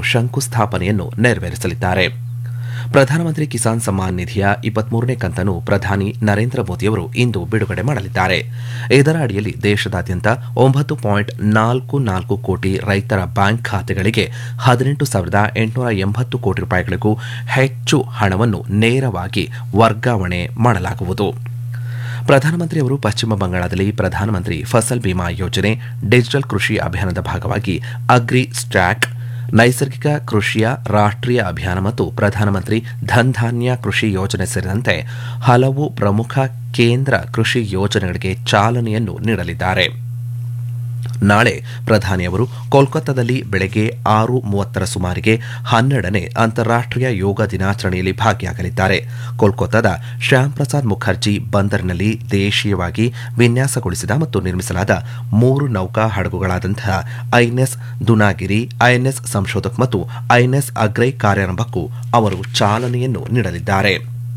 ಶಂಕುಸ್ಥಾಪನೆಯನ್ನು ನೆರವೇರಿಸಲಿದ್ದಾರೆ ಪ್ರಧಾನಮಂತ್ರಿ ಕಿಸಾನ್ ಸಮ್ಮಾನ್ ನಿಧಿಯ ಇಪ್ಪತ್ಮೂರನೇ ಕಂತನ್ನು ಪ್ರಧಾನಿ ನರೇಂದ್ರ ಮೋದಿಯವರು ಇಂದು ಬಿಡುಗಡೆ ಮಾಡಲಿದ್ದಾರೆ ಇದರ ಅಡಿಯಲ್ಲಿ ದೇಶದಾದ್ಯಂತ ಒಂಬತ್ತು ಪಾಯಿಂಟ್ ನಾಲ್ಕು ನಾಲ್ಕು ಕೋಟಿ ರೈತರ ಬ್ಯಾಂಕ್ ಖಾತೆಗಳಿಗೆ ಹದಿನೆಂಟು ಸಾವಿರದ ಎಂಟುನೂರ ಎಂಬತ್ತು ಕೋಟಿ ರೂಪಾಯಿಗಳಿಗೂ ಹೆಚ್ಚು ಹಣವನ್ನು ನೇರವಾಗಿ ವರ್ಗಾವಣೆ ಮಾಡಲಾಗುವುದು ಪ್ರಧಾನಮಂತ್ರಿಯವರು ಪಶ್ಚಿಮ ಬಂಗಾಳದಲ್ಲಿ ಪ್ರಧಾನಮಂತ್ರಿ ಫಸಲ್ ಬಿಮಾ ಯೋಜನೆ ಡಿಜಿಟಲ್ ಕೃಷಿ ಅಭಿಯಾನದ ಭಾಗವಾಗಿ ಅಗ್ರಿ ಸ್ಟ್ಯಾಕ್ ನೈಸರ್ಗಿಕ ಕೃಷಿಯ ರಾಷ್ಟ್ರೀಯ ಅಭಿಯಾನ ಮತ್ತು ಪ್ರಧಾನಮಂತ್ರಿ ಧನ್ ಧಾನ್ಯ ಕೃಷಿ ಯೋಜನೆ ಸೇರಿದಂತೆ ಹಲವು ಪ್ರಮುಖ ಕೇಂದ್ರ ಕೃಷಿ ಯೋಜನೆಗಳಿಗೆ ಚಾಲನೆಯನ್ನು ನೀಡಲಿದ್ದಾರೆ ನಾಳೆ ಪ್ರಧಾನಿಯವರು ಕೋಲ್ಕತ್ತಾದಲ್ಲಿ ಬೆಳಗ್ಗೆ ಆರು ಮೂವತ್ತರ ಸುಮಾರಿಗೆ ಹನ್ನೆರಡನೇ ಅಂತಾರಾಷ್ಟೀಯ ಯೋಗ ದಿನಾಚರಣೆಯಲ್ಲಿ ಭಾಗಿಯಾಗಲಿದ್ದಾರೆ ಕೋಲ್ಕತ್ತಾದ ಶ್ಯಾಮ್ ಪ್ರಸಾದ್ ಮುಖರ್ಜಿ ಬಂದರಿನಲ್ಲಿ ದೇಶೀಯವಾಗಿ ವಿನ್ಯಾಸಗೊಳಿಸಿದ ಮತ್ತು ನಿರ್ಮಿಸಲಾದ ಮೂರು ನೌಕಾ ಹಡಗುಗಳಾದಂತಹ ಐಎನ್ಎಸ್ ದುನಾಗಿರಿ ಐಎನ್ಎಸ್ ಸಂಶೋಧಕ್ ಮತ್ತು ಐಎನ್ಎಸ್ ಅಗ್ರೈ ಕಾರ್ಯಾರಂಭಕ್ಕೂ ಅವರು ಚಾಲನೆಯನ್ನು ನೀಡಲಿದ್ದಾರೆ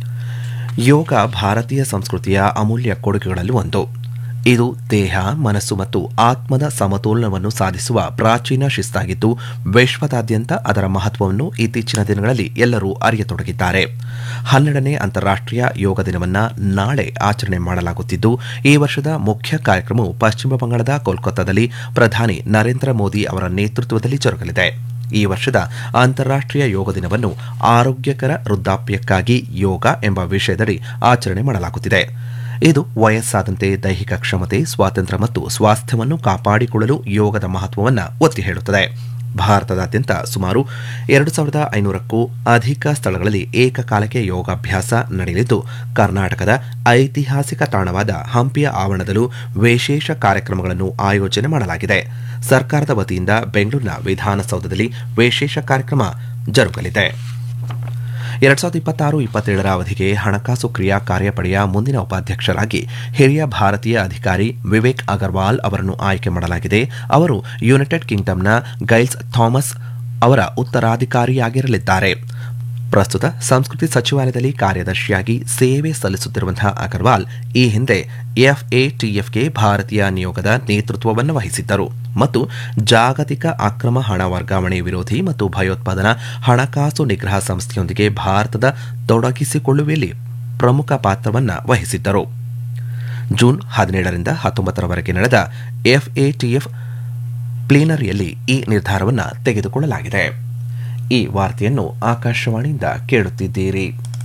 ಯೋಗ ಭಾರತೀಯ ಸಂಸ್ಕೃತಿಯ ಅಮೂಲ್ಯ ಕೊಡುಗೆಗಳಲ್ಲಿ ಒಂದು ಇದು ದೇಹ ಮನಸ್ಸು ಮತ್ತು ಆತ್ಮದ ಸಮತೋಲನವನ್ನು ಸಾಧಿಸುವ ಪ್ರಾಚೀನ ಶಿಸ್ತಾಗಿದ್ದು ವಿಶ್ವದಾದ್ಯಂತ ಅದರ ಮಹತ್ವವನ್ನು ಇತ್ತೀಚಿನ ದಿನಗಳಲ್ಲಿ ಎಲ್ಲರೂ ಅರಿಯತೊಡಗಿದ್ದಾರೆ ಹನ್ನೆರಡನೇ ಅಂತಾರಾಷ್ಟೀಯ ಯೋಗ ದಿನವನ್ನು ನಾಳೆ ಆಚರಣೆ ಮಾಡಲಾಗುತ್ತಿದ್ದು ಈ ವರ್ಷದ ಮುಖ್ಯ ಕಾರ್ಯಕ್ರಮವು ಪಶ್ಚಿಮ ಬಂಗಾಳದ ಕೋಲ್ಕತ್ತಾದಲ್ಲಿ ಪ್ರಧಾನಿ ನರೇಂದ್ರ ಮೋದಿ ಅವರ ನೇತೃತ್ವದಲ್ಲಿ ಜರುಗಲಿದೆ ಈ ವರ್ಷದ ಅಂತಾರಾಷ್ಟೀಯ ಯೋಗ ದಿನವನ್ನು ಆರೋಗ್ಯಕರ ವೃದ್ಧಾಪ್ಯಕ್ಕಾಗಿ ಯೋಗ ಎಂಬ ವಿಷಯದಡಿ ಆಚರಣೆ ಮಾಡಲಾಗುತ್ತಿದೆ ಇದು ವಯಸ್ಸಾದಂತೆ ದೈಹಿಕ ಕ್ಷಮತೆ ಸ್ವಾತಂತ್ರ್ಯ ಮತ್ತು ಸ್ವಾಸ್ಥ್ಯವನ್ನು ಕಾಪಾಡಿಕೊಳ್ಳಲು ಯೋಗದ ಮಹತ್ವವನ್ನು ಒತ್ತಿ ಹೇಳುತ್ತದೆ ಭಾರತದಾದ್ಯಂತ ಸುಮಾರು ಎರಡು ಸಾವಿರದ ಐನೂರಕ್ಕೂ ಅಧಿಕ ಸ್ಥಳಗಳಲ್ಲಿ ಏಕಕಾಲಕ್ಕೆ ಯೋಗಾಭ್ಯಾಸ ನಡೆಯಲಿದ್ದು ಕರ್ನಾಟಕದ ಐತಿಹಾಸಿಕ ತಾಣವಾದ ಹಂಪಿಯ ಆವರಣದಲ್ಲೂ ವಿಶೇಷ ಕಾರ್ಯಕ್ರಮಗಳನ್ನು ಆಯೋಜನೆ ಮಾಡಲಾಗಿದೆ ಸರ್ಕಾರದ ವತಿಯಿಂದ ಬೆಂಗಳೂರಿನ ವಿಧಾನಸೌಧದಲ್ಲಿ ವಿಶೇಷ ಕಾರ್ಯಕ್ರಮ ಜರುಗಲಿದೆ ಎರಡ್ ಸಾವಿರದ ಇಪ್ಪತ್ತಾರು ಇಪ್ಪತ್ತೇಳರ ಅವಧಿಗೆ ಹಣಕಾಸು ಕ್ರಿಯಾ ಕಾರ್ಯಪಡೆಯ ಮುಂದಿನ ಉಪಾಧ್ಯಕ್ಷರಾಗಿ ಹಿರಿಯ ಭಾರತೀಯ ಅಧಿಕಾರಿ ವಿವೇಕ್ ಅಗರ್ವಾಲ್ ಅವರನ್ನು ಆಯ್ಕೆ ಮಾಡಲಾಗಿದೆ ಅವರು ಯುನೈಟೆಡ್ ಕಿಂಗ್ಡಮ್ನ ಗೈಲ್ಸ್ ಥಾಮಸ್ ಅವರ ಉತ್ತರಾಧಿಕಾರಿಯಾಗಿರಲಿದ್ದಾರೆ ಪ್ರಸ್ತುತ ಸಂಸ್ಕೃತಿ ಸಚಿವಾಲಯದಲ್ಲಿ ಕಾರ್ಯದರ್ಶಿಯಾಗಿ ಸೇವೆ ಸಲ್ಲಿಸುತ್ತಿರುವಂತಹ ಅಗರ್ವಾಲ್ ಈ ಹಿಂದೆ ಎಫ್ಎಟಿಎಫ್ಗೆ ಭಾರತೀಯ ನಿಯೋಗದ ನೇತೃತ್ವವನ್ನು ವಹಿಸಿದ್ದರು ಮತ್ತು ಜಾಗತಿಕ ಅಕ್ರಮ ಹಣ ವರ್ಗಾವಣೆ ವಿರೋಧಿ ಮತ್ತು ಭಯೋತ್ಪಾದನಾ ಹಣಕಾಸು ನಿಗ್ರಹ ಸಂಸ್ಥೆಯೊಂದಿಗೆ ಭಾರತದ ತೊಡಗಿಸಿಕೊಳ್ಳುವಲ್ಲಿ ಪ್ರಮುಖ ಪಾತ್ರವನ್ನು ವಹಿಸಿದ್ದರು ಜೂನ್ ಹದಿನೇಳರಿಂದ ಹತ್ತೊಂಬತ್ತರವರೆಗೆ ನಡೆದ ಎಫ್ಎಟಿಎಫ್ ಪ್ಲೀನರಿಯಲ್ಲಿ ಈ ನಿರ್ಧಾರವನ್ನು ತೆಗೆದುಕೊಳ್ಳಲಾಗಿದೆ ಈ ವಾರ್ತೆಯನ್ನು ಆಕಾಶವಾಣಿಯಿಂದ ಕೇಳುತ್ತಿದ್ದೀರಿ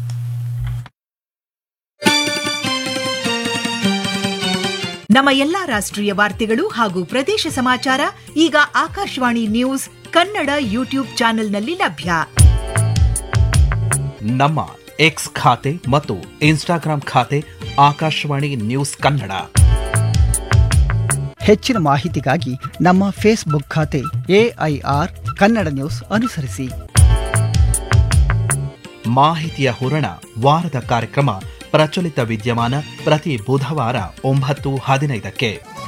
ನಮ್ಮ ಎಲ್ಲಾ ರಾಷ್ಟ್ರೀಯ ವಾರ್ತೆಗಳು ಹಾಗೂ ಪ್ರದೇಶ ಸಮಾಚಾರ ಈಗ ಆಕಾಶವಾಣಿ ನ್ಯೂಸ್ ಕನ್ನಡ ಯೂಟ್ಯೂಬ್ ಚಾನೆಲ್ನಲ್ಲಿ ಲಭ್ಯ ನಮ್ಮ ಎಕ್ಸ್ ಖಾತೆ ಮತ್ತು ಇನ್ಸ್ಟಾಗ್ರಾಂ ಖಾತೆ ಆಕಾಶವಾಣಿ ನ್ಯೂಸ್ ಕನ್ನಡ ಹೆಚ್ಚಿನ ಮಾಹಿತಿಗಾಗಿ ನಮ್ಮ ಫೇಸ್ಬುಕ್ ಖಾತೆ ಎಐಆರ್ ಕನ್ನಡ ನ್ಯೂಸ್ ಅನುಸರಿಸಿ ಮಾಹಿತಿಯ ಹೂರಣ ವಾರದ ಕಾರ್ಯಕ್ರಮ ಪ್ರಚಲಿತ ವಿದ್ಯಮಾನ ಪ್ರತಿ ಬುಧವಾರ ಒಂಬತ್ತು ಹದಿನೈದಕ್ಕೆ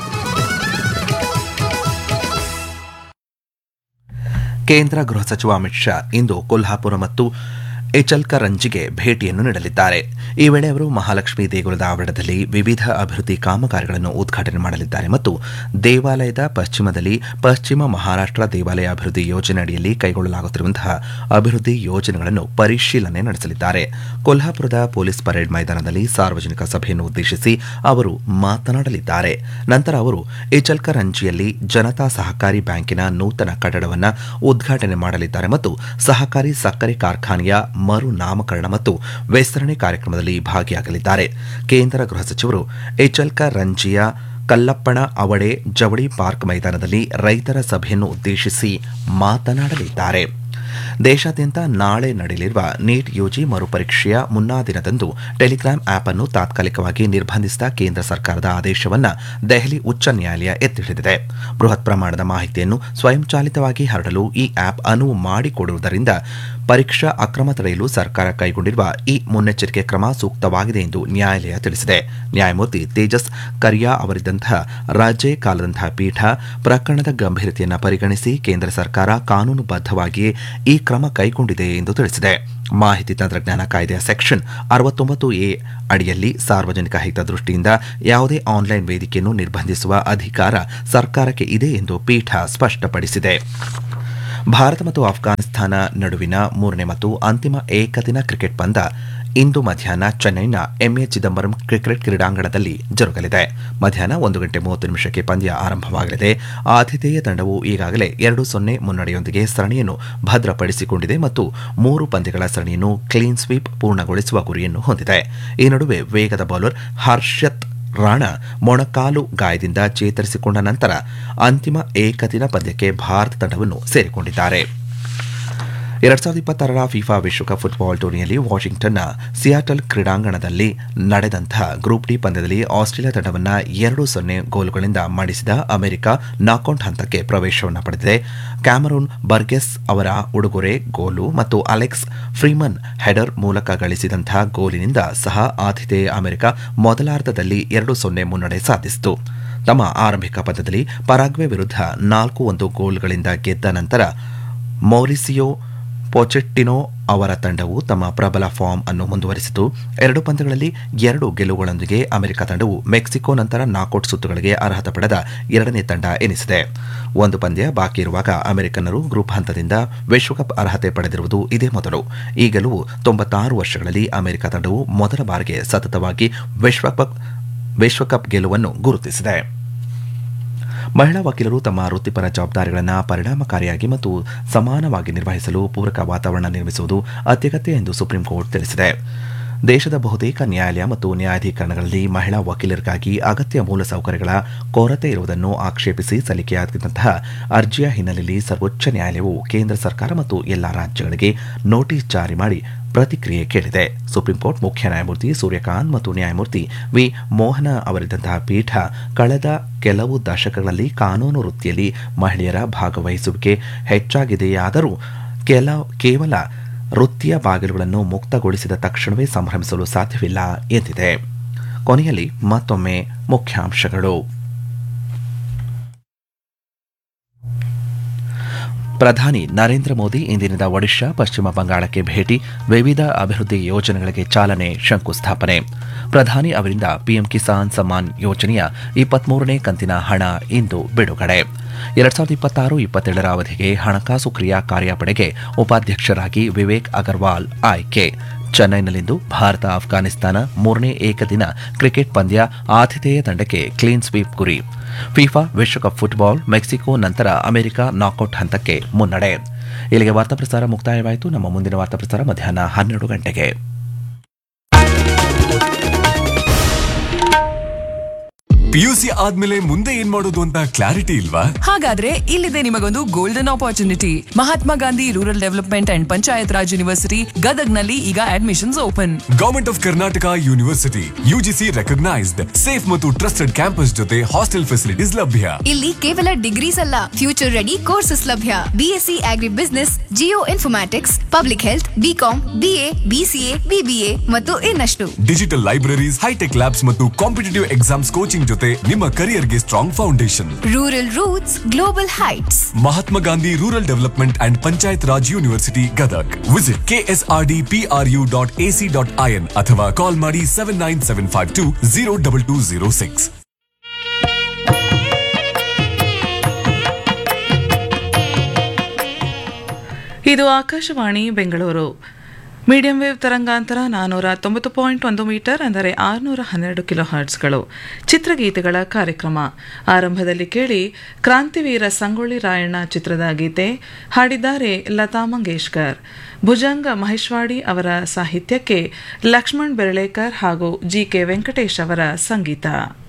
ಕೇಂದ್ರ ಗೃಹ ಸಚಿವ ಅಮಿತ್ ಶಾ ಇಂದು ಕೊಲ್ಹಾಪುರ ಮತ್ತು ಎಚಲ್ಕರಂಜಿಗೆ ಭೇಟಿಯನ್ನು ನೀಡಲಿದ್ದಾರೆ ಈ ವೇಳೆ ಅವರು ಮಹಾಲಕ್ಷ್ಮಿ ದೇಗುಲದ ಆವರಣದಲ್ಲಿ ವಿವಿಧ ಅಭಿವೃದ್ಧಿ ಕಾಮಗಾರಿಗಳನ್ನು ಉದ್ಘಾಟನೆ ಮಾಡಲಿದ್ದಾರೆ ಮತ್ತು ದೇವಾಲಯದ ಪಶ್ಚಿಮದಲ್ಲಿ ಪಶ್ಚಿಮ ಮಹಾರಾಷ್ಟ್ರ ದೇವಾಲಯ ಅಭಿವೃದ್ಧಿ ಯೋಜನೆ ಅಡಿಯಲ್ಲಿ ಕೈಗೊಳ್ಳಲಾಗುತ್ತಿರುವಂತಹ ಅಭಿವೃದ್ಧಿ ಯೋಜನೆಗಳನ್ನು ಪರಿಶೀಲನೆ ನಡೆಸಲಿದ್ದಾರೆ ಕೊಲ್ಹಾಪುರದ ಪೊಲೀಸ್ ಪರೇಡ್ ಮೈದಾನದಲ್ಲಿ ಸಾರ್ವಜನಿಕ ಸಭೆಯನ್ನು ಉದ್ದೇಶಿಸಿ ಅವರು ಮಾತನಾಡಲಿದ್ದಾರೆ ನಂತರ ಅವರು ಇಚಲ್ಕರಂಜಿಯಲ್ಲಿ ಜನತಾ ಸಹಕಾರಿ ಬ್ಯಾಂಕಿನ ನೂತನ ಕಟ್ಟಡವನ್ನು ಉದ್ಘಾಟನೆ ಮಾಡಲಿದ್ದಾರೆ ಮತ್ತು ಸಹಕಾರಿ ಸಕ್ಕರೆ ಕಾರ್ಖಾನೆಯ ಮರು ನಾಮಕರಣ ಮತ್ತು ವಿಸ್ತರಣೆ ಕಾರ್ಯಕ್ರಮದಲ್ಲಿ ಭಾಗಿಯಾಗಲಿದ್ದಾರೆ ಕೇಂದ್ರ ಗೃಹ ಸಚಿವರು ಎಚಲ್ಕ ರಂಜಿಯ ಕಲ್ಲಪ್ಪಣ ಅವಡೆ ಜವಳಿ ಪಾರ್ಕ್ ಮೈದಾನದಲ್ಲಿ ರೈತರ ಸಭೆಯನ್ನು ಉದ್ದೇಶಿಸಿ ಮಾತನಾಡಲಿದ್ದಾರೆ ದೇಶಾದ್ಯಂತ ನಾಳೆ ನಡೆಯಲಿರುವ ನೀಟ್ ಯುಜಿ ಮರುಪರೀಕ್ಷೆಯ ಮುನ್ನಾ ದಿನದಂದು ಟೆಲಿಗ್ರಾಮ್ ಆಪ್ ಅನ್ನು ತಾತ್ಕಾಲಿಕವಾಗಿ ನಿರ್ಬಂಧಿಸಿದ ಕೇಂದ್ರ ಸರ್ಕಾರದ ಆದೇಶವನ್ನು ದೆಹಲಿ ಉಚ್ಚ ನ್ಯಾಯಾಲಯ ಎತ್ತಿಹಿಡಿದಿದೆ ಬೃಹತ್ ಪ್ರಮಾಣದ ಮಾಹಿತಿಯನ್ನು ಸ್ವಯಂಚಾಲಿತವಾಗಿ ಹರಡಲು ಈ ಆಪ್ ಅನುವು ಮಾಡಿಕೊಡುವುದರಿಂದ ಪರೀಕ್ಷಾ ಅಕ್ರಮ ತಡೆಯಲು ಸರ್ಕಾರ ಕೈಗೊಂಡಿರುವ ಈ ಮುನ್ನೆಚ್ಚರಿಕೆ ಕ್ರಮ ಸೂಕ್ತವಾಗಿದೆ ಎಂದು ನ್ಯಾಯಾಲಯ ತಿಳಿಸಿದೆ ನ್ಯಾಯಮೂರ್ತಿ ತೇಜಸ್ ಕರಿಯಾ ಅವರಿದ್ದಂತಹ ರಾಜ್ಯ ಕಾಲದಂತಹ ಪೀಠ ಪ್ರಕರಣದ ಗಂಭೀರತೆಯನ್ನು ಪರಿಗಣಿಸಿ ಕೇಂದ್ರ ಸರ್ಕಾರ ಕಾನೂನುಬದ್ಧವಾಗಿಯೇ ಈ ಕ್ರಮ ಕೈಗೊಂಡಿದೆ ಎಂದು ತಿಳಿಸಿದೆ ಮಾಹಿತಿ ತಂತ್ರಜ್ಞಾನ ಕಾಯ್ದೆಯ ಸೆಕ್ಷನ್ ಅರವತ್ತೊಂಬತ್ತು ಎ ಅಡಿಯಲ್ಲಿ ಸಾರ್ವಜನಿಕ ಹಿತದೃಷ್ಟಿಯಿಂದ ಯಾವುದೇ ಆನ್ಲೈನ್ ವೇದಿಕೆಯನ್ನು ನಿರ್ಬಂಧಿಸುವ ಅಧಿಕಾರ ಸರ್ಕಾರಕ್ಕೆ ಇದೆ ಎಂದು ಪೀಠ ಸ್ಪಷ್ಟಪಡಿಸಿದೆ ಭಾರತ ಮತ್ತು ಅಫ್ಘಾನಿಸ್ತಾನ ನಡುವಿನ ಮೂರನೇ ಮತ್ತು ಅಂತಿಮ ಏಕದಿನ ಕ್ರಿಕೆಟ್ ಪಂದ್ಯ ಇಂದು ಮಧ್ಯಾಹ್ನ ಚೆನ್ನೈನ ಎಂಎ ಚಿದಂಬರಂ ಕ್ರಿಕೆಟ್ ಕ್ರೀಡಾಂಗಣದಲ್ಲಿ ಜರುಗಲಿದೆ ಮಧ್ಯಾಹ್ನ ಒಂದು ಗಂಟೆ ಮೂವತ್ತು ನಿಮಿಷಕ್ಕೆ ಪಂದ್ಯ ಆರಂಭವಾಗಲಿದೆ ಆತಿಥೇಯ ತಂಡವು ಈಗಾಗಲೇ ಎರಡು ಸೊನ್ನೆ ಮುನ್ನಡೆಯೊಂದಿಗೆ ಸರಣಿಯನ್ನು ಭದ್ರಪಡಿಸಿಕೊಂಡಿದೆ ಮತ್ತು ಮೂರು ಪಂದ್ಯಗಳ ಸರಣಿಯನ್ನು ಕ್ಲೀನ್ ಸ್ವೀಪ್ ಪೂರ್ಣಗೊಳಿಸುವ ಗುರಿಯನ್ನು ಹೊಂದಿದೆ ಈ ನಡುವೆ ವೇಗದ ಬೌಲರ್ ಹರ್ಷತ್ ರಾಣಾ ಮೊಣಕಾಲು ಗಾಯದಿಂದ ಚೇತರಿಸಿಕೊಂಡ ನಂತರ ಅಂತಿಮ ಏಕದಿನ ಪಂದ್ಯಕ್ಕೆ ಭಾರತ ತಂಡವನ್ನು ಸೇರಿಕೊಂಡಿದ್ದಾರೆ ಎರಡ್ ಸಾವಿರದ ಇಪ್ಪತ್ತಾರರ ಫಿಫಾ ವಿಶ್ವಕಪ್ ಫುಟ್ಬಾಲ್ ಟೂರ್ನಿಯಲ್ಲಿ ವಾಷಿಂಗ್ಟನ್ನ ಸಿಯಾಟಲ್ ಕ್ರೀಡಾಂಗಣದಲ್ಲಿ ನಡೆದಂತಹ ಗ್ರೂಪ್ ಡಿ ಪಂದ್ಯದಲ್ಲಿ ಆಸ್ಟ್ರೇಲಿಯಾ ತಂಡವನ್ನು ಎರಡು ಸೊನ್ನೆ ಗೋಲುಗಳಿಂದ ಮಣಿಸಿದ ಅಮೆರಿಕ ನಾಕೌಟ್ ಹಂತಕ್ಕೆ ಪ್ರವೇಶವನ್ನು ಪಡೆದಿದೆ ಕ್ಯಾಮರೂನ್ ಬರ್ಗೆಸ್ ಅವರ ಉಡುಗೊರೆ ಗೋಲು ಮತ್ತು ಅಲೆಕ್ಸ್ ಫ್ರೀಮನ್ ಹೆಡರ್ ಮೂಲಕ ಗಳಿಸಿದಂತಹ ಗೋಲಿನಿಂದ ಸಹ ಆತಿಥೇಯ ಅಮೆರಿಕ ಮೊದಲಾರ್ಧದಲ್ಲಿ ಎರಡು ಸೊನ್ನೆ ಮುನ್ನಡೆ ಸಾಧಿಸಿತು ತಮ್ಮ ಆರಂಭಿಕ ಪಂದ್ಯದಲ್ಲಿ ಪರಾಗ್ವೆ ವಿರುದ್ಧ ನಾಲ್ಕು ಒಂದು ಗೋಲ್ಗಳಿಂದ ಗೆದ್ದ ನಂತರ ಮೌರಿಸಿಯೋ ಪೊಚೆಟ್ಟಿನೋ ಅವರ ತಂಡವು ತಮ್ಮ ಪ್ರಬಲ ಫಾರ್ಮ್ ಅನ್ನು ಮುಂದುವರಿಸಿತು ಎರಡು ಪಂದ್ಯಗಳಲ್ಲಿ ಎರಡು ಗೆಲುವುಗಳೊಂದಿಗೆ ಅಮೆರಿಕ ತಂಡವು ಮೆಕ್ಸಿಕೋ ನಂತರ ನಾಕೌಟ್ ಸುತ್ತುಗಳಿಗೆ ಅರ್ಹತೆ ಪಡೆದ ಎರಡನೇ ತಂಡ ಎನಿಸಿದೆ ಒಂದು ಪಂದ್ಯ ಬಾಕಿ ಇರುವಾಗ ಅಮೆರಿಕನ್ನರು ಗ್ರೂಪ್ ಹಂತದಿಂದ ವಿಶ್ವಕಪ್ ಅರ್ಹತೆ ಪಡೆದಿರುವುದು ಇದೇ ಮೊದಲು ಈ ಗೆಲುವು ತೊಂಬತ್ತಾರು ವರ್ಷಗಳಲ್ಲಿ ಅಮೆರಿಕ ತಂಡವು ಮೊದಲ ಬಾರಿಗೆ ಸತತವಾಗಿ ವಿಶ್ವಕಪ್ ವಿಶ್ವಕಪ್ ಗೆಲುವನ್ನು ಗುರುತಿಸಿದೆ ಮಹಿಳಾ ವಕೀಲರು ತಮ್ಮ ವೃತ್ತಿಪರ ಜವಾಬ್ದಾರಿಗಳನ್ನು ಪರಿಣಾಮಕಾರಿಯಾಗಿ ಮತ್ತು ಸಮಾನವಾಗಿ ನಿರ್ವಹಿಸಲು ಪೂರಕ ವಾತಾವರಣ ನಿರ್ಮಿಸುವುದು ಅತ್ಯಗತ್ಯ ಎಂದು ಸುಪ್ರೀಂ ಕೋರ್ಟ್ ತಿಳಿಸಿದೆ ದೇಶದ ಬಹುತೇಕ ನ್ಯಾಯಾಲಯ ಮತ್ತು ನ್ಯಾಯಾಧೀಕರಣಗಳಲ್ಲಿ ಮಹಿಳಾ ವಕೀಲರಿಗಾಗಿ ಅಗತ್ಯ ಮೂಲಸೌಕರ್ಯಗಳ ಕೊರತೆ ಇರುವುದನ್ನು ಆಕ್ಷೇಪಿಸಿ ಸಲ್ಲಿಕೆಯಾದಂತಹ ಅರ್ಜಿಯ ಹಿನ್ನೆಲೆಯಲ್ಲಿ ಸರ್ವೋಚ್ಚ ನ್ಯಾಯಾಲಯವು ಕೇಂದ್ರ ಸರ್ಕಾರ ಮತ್ತು ಎಲ್ಲಾ ರಾಜ್ಯಗಳಿಗೆ ನೋಟಿಸ್ ಜಾರಿ ಮಾಡಿ ಪ್ರತಿಕ್ರಿಯೆ ಕೇಳಿದೆ ಸುಪ್ರೀಂ ಕೋರ್ಟ್ ಮುಖ್ಯ ನ್ಯಾಯಮೂರ್ತಿ ಸೂರ್ಯಕಾಂತ್ ಮತ್ತು ನ್ಯಾಯಮೂರ್ತಿ ವಿ ಮೋಹನ ಅವರಿದ್ದಂತಹ ಪೀಠ ಕಳೆದ ಕೆಲವು ದಶಕಗಳಲ್ಲಿ ಕಾನೂನು ವೃತ್ತಿಯಲ್ಲಿ ಮಹಿಳೆಯರ ಭಾಗವಹಿಸುವಿಕೆ ಹೆಚ್ಚಾಗಿದೆಯಾದರೂ ಕೆಲ ಕೇವಲ ವೃತ್ತಿಯ ಬಾಗಿಲುಗಳನ್ನು ಮುಕ್ತಗೊಳಿಸಿದ ತಕ್ಷಣವೇ ಸಂಭ್ರಮಿಸಲು ಸಾಧ್ಯವಿಲ್ಲ ಎಂದಿದೆ ಕೊನೆಯಲ್ಲಿ ಮತ್ತೊಮ್ಮೆ ಮುಖ್ಯಾಂಶಗಳು ಪ್ರಧಾನಿ ನರೇಂದ್ರ ಮೋದಿ ಇಂದಿನಿಂದ ಒಡಿಶಾ ಪಶ್ಚಿಮ ಬಂಗಾಳಕ್ಕೆ ಭೇಟಿ ವಿವಿಧ ಅಭಿವೃದ್ಧಿ ಯೋಜನೆಗಳಿಗೆ ಚಾಲನೆ ಶಂಕುಸ್ಥಾಪನೆ ಪ್ರಧಾನಿ ಅವರಿಂದ ಪಿಎಂ ಕಿಸಾನ್ ಸಮ್ಮಾನ್ ಯೋಜನೆಯ ಇಪ್ಪತ್ಮೂರನೇ ಕಂತಿನ ಹಣ ಇಂದು ಬಿಡುಗಡೆ ಎರಡ್ ಸಾವಿರದ ಇಪ್ಪತ್ತಾರು ಇಪ್ಪತ್ತೇಳರ ಅವಧಿಗೆ ಹಣಕಾಸು ಕ್ರಿಯಾ ಕಾರ್ಯಪಡೆಗೆ ಉಪಾಧ್ಯಕ್ಷರಾಗಿ ವಿವೇಕ್ ಅಗರ್ವಾಲ್ ಆಯ್ಕೆ ಚೆನ್ನೈನಲ್ಲಿಂದು ಭಾರತ ಅಫ್ಘಾನಿಸ್ತಾನ ಮೂರನೇ ಏಕದಿನ ಕ್ರಿಕೆಟ್ ಪಂದ್ಯ ಆತಿಥೇಯ ತಂಡಕ್ಕೆ ಕ್ಲೀನ್ ಸ್ವೀಪ್ ಗುರಿ ಫಿಫಾ ವಿಶ್ವಕಪ್ ಫುಟ್ಬಾಲ್ ಮೆಕ್ಸಿಕೋ ನಂತರ ಅಮೆರಿಕ ನಾಕೌಟ್ ಹಂತಕ್ಕೆ ಮುನ್ನಡೆ ಇಲ್ಲಿಗೆ ವಾರ್ತಾ ಪ್ರಸಾರ ಮುಕ್ತಾಯವಾಯಿತು ನಮ್ಮ ಮುಂದಿನ ವಾರ್ತಾ ಪ್ರಸಾರ ಮಧ್ಯಾಹ್ನ ಹನ್ನೆರಡು ಗಂಟೆಗೆ ಪಿಯುಸಿ ಆದ್ಮೇಲೆ ಮುಂದೆ ಏನ್ ಮಾಡೋದು ಅಂತ ಕ್ಲಾರಿಟಿ ಇಲ್ವಾ ಹಾಗಾದ್ರೆ ಇಲ್ಲಿದೆ ನಿಮಗೊಂದು golden opportunity Mahatma Gandhi rural development and panchayat raj university ಗದಗ್ನಲ್ಲಿ ಈಗ admissions open government of Karnataka university UGC recognised safe ಮತ್ತು ಟ್ರಸ್ಟೆಡ್ ಕ್ಯಾಂಪಸ್ ಜೊತೆ ಹಾಸ್ಟೆಲ್ ಫೆಸಿಲಿಟೀಸ್ ಲಭ್ಯ ಇಲ್ಲಿ ಕೇವಲ ಡಿಗ್ರೀಸ್ ಅಲ್ಲ ಫ್ಯೂಚರ್ ರೆಡಿ ಕೋರ್ಸಸ್ ಲಭ್ಯ BSc agri business geoinformatics public health BCom BA BCA BBA ಮತ್ತು ಇನ್ನಷ್ಟು ಡಿಜಿಟಲ್ ಲೈಬ್ರರೀಸ್ ಹೈಟೆಕ್ ಲ್ಯಾಬ್ಸ್ ಮತ್ತು ಕಾಂಪಿಟೇಟಿವ್ ಎಕ್ಸಾಮ್ಸ್ ಕೋಚಿಂಗ್ ಜೊತೆ ನಿಮ್ಮ ಕರಿಯರ್ಗೆ strong foundation rural roots global heights Mahatma Gandhi rural development and panchayat raj university Gadag visit KSRD PRU dot ac dot in ಅಥವಾ call ಮಾಡಿ seven nine seven five two zero double two zero six ಇದು Akashvani Bengaluru medium wave ತರಂಗಾಂತರ ನಾನ್ನೂರ ತೊಂಬತ್ತು point ಒಂದು metre ಅಂದರೆ ಆರುನೂರ ಹನ್ನೆರಡು ಕಿಲೋ ಹರ್ಟ್ಸ್ಗಳು ಚಿತ್ರಗೀತೆಗಳ ಕಾರ್ಯಕ್ರಮ ಆರಂಭದಲ್ಲಿ ಕೇಳಿ ಕ್ರಾಂತಿವೀರ ಸಂಗೊಳ್ಳಿ ರಾಯಣ್ಣ ಚಿತ್ರದ ಗೀತೆ ಹಾಡಿದ್ದಾರೆ ಲತಾ ಮಂಗೇಶ್ಕರ್ ಭುಜಂಗ ಮಹೇಶ್ವಾಡಿ ಅವರ ಸಾಹಿತ್ಯಕ್ಕೆ ಲಕ್ಷ್ಮಣ್ ಬೆರಳೇಕರ್ ಹಾಗೂ ಜಿ ಕೆ ವೆಂಕಟೇಶ್ ಅವರ ಸಂಗೀತ